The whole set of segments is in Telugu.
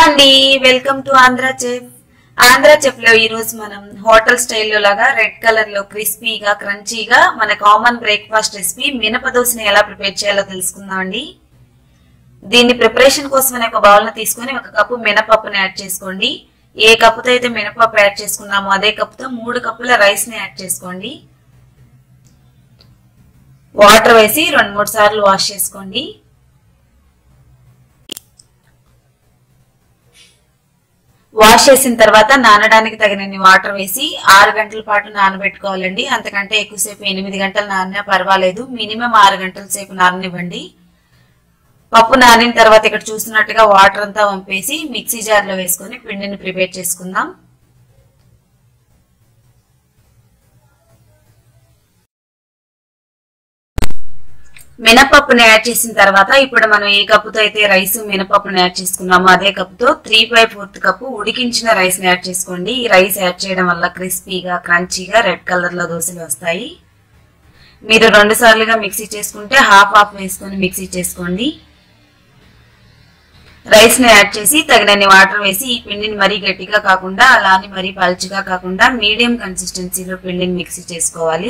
అండి welcome to Andhra chef Andhra chef లో ఈ రోజు మనం హోటల్ స్టైల్లో లాగా రెడ్ కలర్ లో క్రిస్పీగా క్రంచీగా మన కామన్ బ్రేక్ఫాస్ట్ రెసిపీ మినప దోశని ఎలా ప్రిపేర్ చేయాలో తెలుసుకుందాం అండి దీన్ని ప్రిపరేషన్ కోసం ఒక బౌల్ ని తీసుకొని ఒక కప్పు మినపప్పుని యాడ్ చేసుకోండి ఏ కప్పుతో అయితే మినపప్పు యాడ్ చేసుకున్నామో అదే కప్పుతో మూడు కప్పుల రైస్ ని యాడ్ చేసుకోండి వాటర్ వేసి రెండు మూడు సార్లు వాష్ చేసుకోండి వాష్ చేసిన తర్వాత నానడానికి తగినన్ని వాటర్ వేసి ఆరు గంటల పాటు నానబెట్టుకోవాలండి అంతకంటే ఎక్కువసేపు ఎనిమిది గంటలు నానినా పర్వాలేదు మినిమం ఆరు గంటల సేపు నాననివ్వండి పప్పు నానిన తర్వాత ఇక్కడ చూస్తున్నట్టుగా వాటర్ అంతా వంపేసి మిక్సీ జార్లో వేసుకొని పిండిని ప్రిపేర్ చేసుకుందాం మినపప్పుని యాడ్ చేసిన తర్వాత ఇప్పుడు మనం ఏ కప్పుతో అయితే రైస్ మినపప్పుని యాడ్ చేసుకున్నామో అదే కప్పుతో త్రీ బై ఫోర్త్ కప్పు ఉడికించిన రైస్ ని యాడ్ చేసుకోండి ఈ రైస్ యాడ్ చేయడం వల్ల క్రిస్పీగా క్రంచీగా రెడ్ కలర్ లో దోశలు వస్తాయి మీరు రెండు సార్లుగా మిక్సీ చేసుకుంటే హాఫ్ హాఫ్ వేసుకొని మిక్సీ చేసుకోండి రైస్ ని యాడ్ చేసి తగినన్ని వాటర్ వేసి ఈ పిండిని మరీ గట్టిగా కాకుండా అలానే మరీ పల్చగా కాకుండా మీడియం కన్సిస్టెన్సీలో పిండిని మిక్సీ చేసుకోవాలి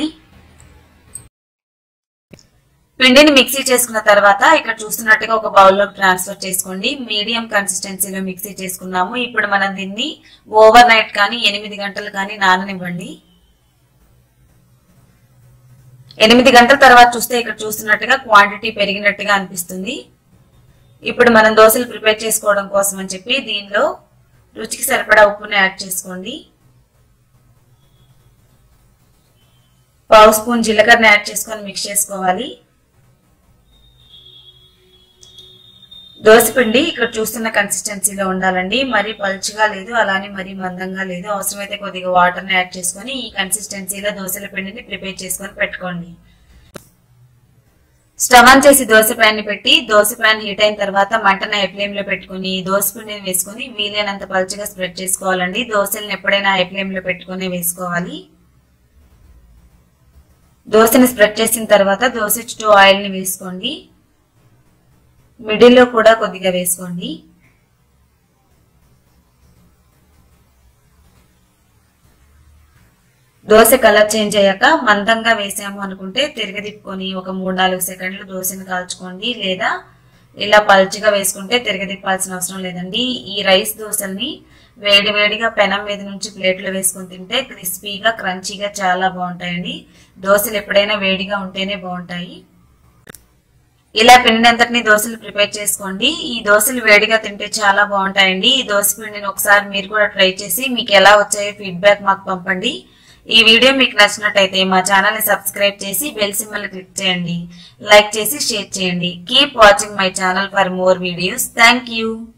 పిండిని మిక్సీ చేసుకున్న తర్వాత ఇక్కడ చూస్తున్నట్టుగా ఒక బౌల్లో ట్రాన్స్ఫర్ చేసుకోండి మీడియం కన్సిస్టెన్సీలో మిక్సీ చేసుకున్నాము ఇప్పుడు మనం దీన్ని ఓవర్ నైట్ కానీ ఎనిమిది గంటలు కానీ నాననివ్వండి ఎనిమిది గంటల తర్వాత చూస్తే ఇక్కడ చూస్తున్నట్టుగా క్వాంటిటీ పెరిగినట్టుగా అనిపిస్తుంది ఇప్పుడు మనం దోశలు ప్రిపేర్ చేసుకోవడం కోసం అని చెప్పి దీనిలో రుచికి సరిపడా ఉప్పుని యాడ్ చేసుకోండి పావు స్పూన్ జీలకర్రని యాడ్ చేసుకొని మిక్స్ చేసుకోవాలి పిండి ఇక్కడ చూస్తున్న కన్సిస్టెన్సీలో ఉండాలండి మరీ పలుచగా లేదు అలానే మరీ మందంగా లేదు అవసరమైతే కొద్దిగా వాటర్ని యాడ్ చేసుకొని ఈ కన్సిస్టెన్సీలో దోశల పిండిని ప్రిపేర్ చేసుకొని పెట్టుకోండి స్టవ్ ఆన్ చేసి దోశ ప్యాన్ ని పెట్టి దోశ ప్యాన్ హీట్ అయిన తర్వాత మంటను హై ఫ్లేమ్ లో పెట్టుకుని దోశ పిండిని వేసుకుని వీలైనంత పలుచగా స్ప్రెడ్ చేసుకోవాలండి దోశలను ఎప్పుడైనా హై ఫ్లేమ్ లో పెట్టుకుని వేసుకోవాలి దోశని స్ప్రెడ్ చేసిన తర్వాత దోశ చుట్టూ ఆయిల్ ని వేసుకోండి మిడిల్లో కూడా కొద్దిగా వేసుకోండి దోశ కలర్ చేంజ్ అయ్యాక మందంగా వేసాము అనుకుంటే తిరగదిప్పుకొని ఒక మూడు నాలుగు సెకండ్లు దోశని కాల్చుకోండి లేదా ఇలా పల్చగా వేసుకుంటే తిరగదిప్పాల్సిన అవసరం లేదండి ఈ రైస్ దోశల్ని వేడి వేడిగా పెనం మీద నుంచి ప్లేట్లో వేసుకొని తింటే క్రిస్పీగా క్రంచీగా చాలా బాగుంటాయండి దోశలు ఎప్పుడైనా వేడిగా ఉంటేనే బాగుంటాయి ఇలా పిండి అంతటిని దోశలు ప్రిపేర్ చేసుకోండి ఈ దోశలు వేడిగా తింటే చాలా బాగుంటాయండి ఈ దోశ పిండిని ఒకసారి మీరు కూడా ట్రై చేసి మీకు ఎలా వచ్చాయో ఫీడ్బ్యాక్ మాకు పంపండి ఈ వీడియో మీకు నచ్చినట్టయితే మా ఛానల్ ని సబ్స్క్రైబ్ చేసి బెల్ సింబల్ క్లిక్ చేయండి లైక్ చేసి షేర్ చేయండి keep watching my channel for more videos thank you